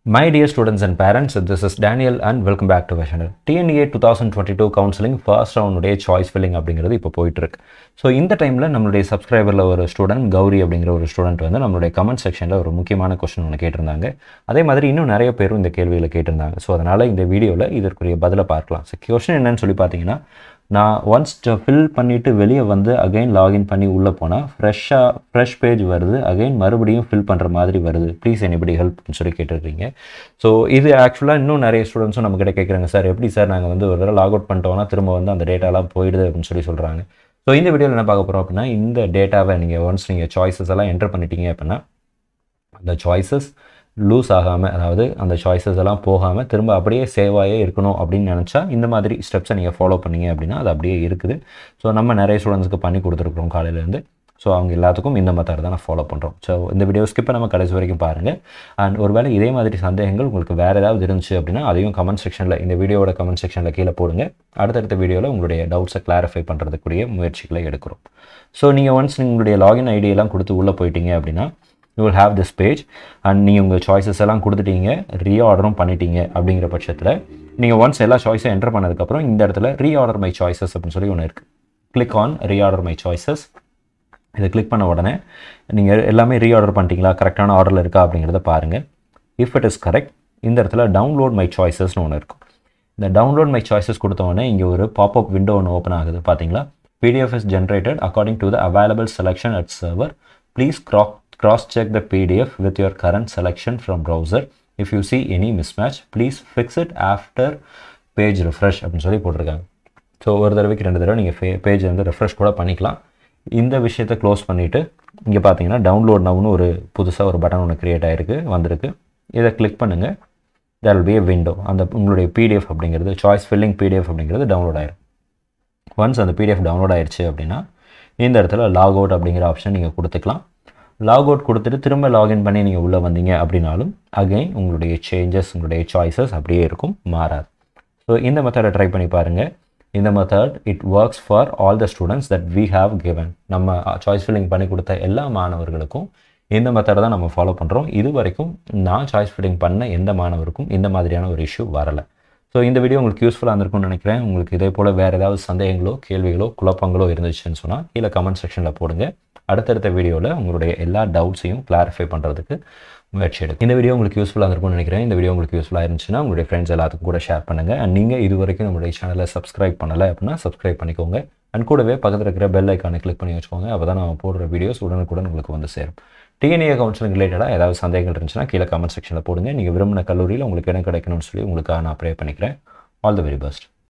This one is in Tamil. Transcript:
My dear students and parents, this is Daniel and welcome back to my channel. TNEA 2022 counselling first ரவுண்டுடைய சாய்ஸ் ஃபில்லிங் அப்படிங்கிறது இப்போ போயிட்டுருக்கு ஸோ இந்த டைமில் நம்மளுடைய சப்ஸ்கிரைபரில் ஒரு ஸ்டூடெண்ட் கௌரி அப்படிங்கிற ஒரு ஸ்டூடெண்ட் வந்து நம்மளுடைய கமெண்ட் செக்ஷனில் ஒரு முக்கியமான கொஸ்டின் ஒன்று கேட்டிருந்தாங்க அதே மாதிரி இன்னும் நிறைய பேரும் இந்த கேள்விகளை கேட்டிருந்தாங்க ஸோ அதனால் இந்த வீடியோவில் இதற்குரிய பதிலை பார்க்கலாம் ஸோ கொஸ்டின் என்னன்னு சொல்லி பார்த்தீங்கன்னா நான் ஒன்ஸ் ஃபில் பண்ணிவிட்டு வெளியே வந்து அகைன் லாகின் பண்ணி உள்ளே போனால் ஃப்ரெஷ்ஷாக ஃப்ரெஷ் பேஜ் வருது அகைன் மறுபடியும் ஃபில் பண்ணுற மாதிரி வருது ப்ளீஸ் எனிபடி ஹெல்ப்னு சொல்லி கேட்டிருக்கீங்க ஸோ இது ஆக்சுவலாக இன்னும் நிறைய ஸ்டூடெண்ட்ஸும் நம்மக்கிட்ட கேட்குறாங்க சார் எப்படி சார் நாங்கள் வந்து ஒரு தடவை லாக் அவுட் பண்ணிட்டோம்னா திரும்ப வந்து அந்த டேட்டாலாம் போயிடுது அப்படின்னு சொல்லி சொல்கிறாங்க ஸோ இந்த வீடியோவில் என்ன பார்க்க போகிறோம் அப்படின்னா இந்த டேட்டாவை நீங்கள் ஒன்ஸ் நீங்கள் சாய்ஸஸ் எல்லாம் என்டர் பண்ணிட்டீங்க அப்படின்னா அந்த சாய்ஸஸ் லூஸ் ஆகாமல் அதாவது அந்த சாய்ஸஸ் எல்லாம் போகாமல் திரும்ப அப்படியே சேவாயே இருக்கணும் அப்படின்னு நினச்சா இந்த மாதிரி ஸ்டெப்ஸை நீங்கள் ஃபாலோ பண்ணீங்க அப்படின்னா அது அப்படியே இருக்குது ஸோ நம்ம நிறைய ஸ்டூடெண்ட்ஸ்க்கு பண்ணி கொடுத்துருக்குறோம் காலையிலேருந்து ஸோ அவங்க எல்லாத்துக்கும் இந்த மெத்தட் தான் நான் ஃபாலோ பண்ணுறோம் ஸோ இந்த வீடியோ ஸ்கிப்பை நம்ம கடைசி வரைக்கும் பாருங்கள் அண்ட் ஒருவேளை இதே மாதிரி சந்தேகங்கள் உங்களுக்கு வேறு ஏதாவது இருந்துச்சு அப்படின்னா அதையும் கமெண்ட் செக்ஷனில் இந்த வீடியோட கமெண்ட் செக்ஷனில் கீழே போடுங்க அடுத்தடுத்த வீடியோவில் உங்களுடைய டவுட்ஸை கிளாரிஃபை பண்ணுறதுக்குரிய முயற்சிகளை எடுக்கிறோம் ஸோ நீங்கள் ஒன்ஸ் உங்களுடைய லாகின் ஐடியெல்லாம் கொடுத்து உள்ளே போயிட்டீங்க அப்படின்னா you will have this page and நீங்கள் உங்கள் சாய்ஸஸ் எல்லாம் கொடுத்துட்டீங்க ரீஆர்டரும் பண்ணிட்டீங்க அப்படிங்கிற பட்சத்தில் நீங்கள் ஒன்ஸ் எல்லா சாய்ஸும் என்டர் பண்ணதுக்கப்புறம் இந்த இடத்துல ரீஆர்டர் மை சாய்ஸஸ் அப்படின்னு சொல்லி ஒன்று இருக்குது click on reorder my choices இதை கிளிக் பண்ண உடனே நீங்கள் எல்லாமே ரீஆர்டர் பண்ணிட்டீங்களா கரெக்டான ஆர்டரில் இருக்கா அப்படிங்கிறத பாருங்கள் இஃப் இட் இஸ் கரெக்ட் இந்த இடத்துல டவுன்லோட் மை சாய்ஸஸ்னு ஒன்று இருக்கும் இந்த டவுன்லோட் மை சாய்ஸஸ் கொடுத்த உடனே இங்கே ஒரு பாப்அப் விண்டோ ஒன்று ஓப்பன் ஆகுது பார்த்தீங்களா PDF is generated according to the available selection at server please cross cross check the PDF with your current selection from browser. If you see any mismatch, please fix it after page refresh அப்படின்னு சொல்லி போட்டிருக்காங்க ஸோ ஒரு தடவைக்கு ரெண்டு தடவை நீங்கள் ஃபே பேஜ் வந்து ரெஃப்ரெஷ் கூட பண்ணிக்கலாம் இந்த விஷயத்தை க்ளோஸ் பண்ணிவிட்டு இங்கே பார்த்தீங்கன்னா டவுன்லோட் நவுன்னு ஒரு புதுசாக ஒரு பட்டன் ஒன்று க்ரியேட் ஆகிருக்கு வந்திருக்கு இதை கிளிக் பண்ணுங்கள் there will be a window அந்த உங்களுடைய பிடிஎஃப் அப்படிங்கிறது சாய்ஸ் ஃபில்லிங் பிடிஎஃப் அப்படிங்கிறது டவுன்லோட் ஆயிரும் ஒன்ஸ் அந்த பிடிஎஃப் டவுன்லோட் ஆயிடுச்சு அப்படின்னா இந்த இடத்துல லாக் அவுட் அப்படிங்கிற ஆப்ஷன் நீங்கள் கொடுத்துக்கலாம் லாக் அவுட் கொடுத்துட்டு திரும்ப லாகின் பண்ணி நீங்கள் உள்ளே வந்தீங்க அப்படின்னாலும் அகைன் உங்களுடைய சேஞ்சஸ் உங்களுடைய சாய்ஸஸ் அப்படியே இருக்கும் மாறாது ஸோ இந்த மெத்தடை ட்ரை பண்ணி பாருங்கள் இந்த method it works for all the students that we have given நம்ம சாய்ஸ் ஃபில்லிங் பண்ணி கொடுத்த எல்லா மாணவர்களுக்கும் இந்த மெத்தடை தான் நம்ம ஃபாலோ பண்ணுறோம் இது வரைக்கும் நான் சாய்ஸ் ஃபில்லிங் பண்ண எந்த மாணவருக்கும் இந்த மாதிரியான ஒரு இஷ்யூ வரலை ஸோ இந்த வீடியோ உங்களுக்கு யூஸ்ஃபுல்லாக இருந்திருக்கும்னு நினைக்கிறேன் உங்களுக்கு இதே போல் வேறு ஏதாவது சந்தேகங்களோ கேள்விகளோ குழப்பங்களோ இருந்துச்சுன்னு சொன்னால் கீழே கமெண்ட் செக்ஷனில் போடுங்க அடுத்தடுத்த வீடியோவில் உங்களுடைய எல்லா டவுட்ஸையும் கிளாரிஃபை பண்ணுறதுக்கு முயற்சி எடுக்கும் இந்த வீடியோ உங்களுக்கு யூஸ்ஃபுல்லாக இருக்கும்னு நினைக்கிறேன் இந்த வீடியோ உங்களுக்கு யூஸ்ஃபுல்லாக இருந்துச்சுன்னா உங்களுடைய ஃப்ரெண்ட்ஸ் எல்லாத்துக்கும் கூட ஷேர் பண்ணுங்கள் அண்ட் நீங்கள் இது வரைக்கும் நம்மளுடைய சேனலை சப்ஸ்கிரைப் பண்ணலை அப்படின்னா சப்ஸ்கிரைப் பண்ணிக்கோங்க அண்ட் கூடவே பக்கத்தில் இருக்கிற பெல் ஐக்கானை கிளிக் பண்ணி வச்சுக்கோங்க அப்போ தான் நம்ம போடுற வீடியோஸ் உடனுக்குடன் உங்களுக்கு வந்து சேரும் டிஎன்ஏ கவுன்சிலிங் ரிலேட்டடாக ஏதாவது சந்தேகங்கள் இருந்துச்சுன்னா கீழே கமெண்ட் செக்ஷனில் போடுங்க நீங்கள் விரும்பின கல்லூரியில் உங்களுக்கு இடம் கிடைக்கணும்னு சொல்லி உங்களுக்காக நான் ப்ரே பண்ணிக்கிறேன் ஆல் தி வெரி பெஸ்ட்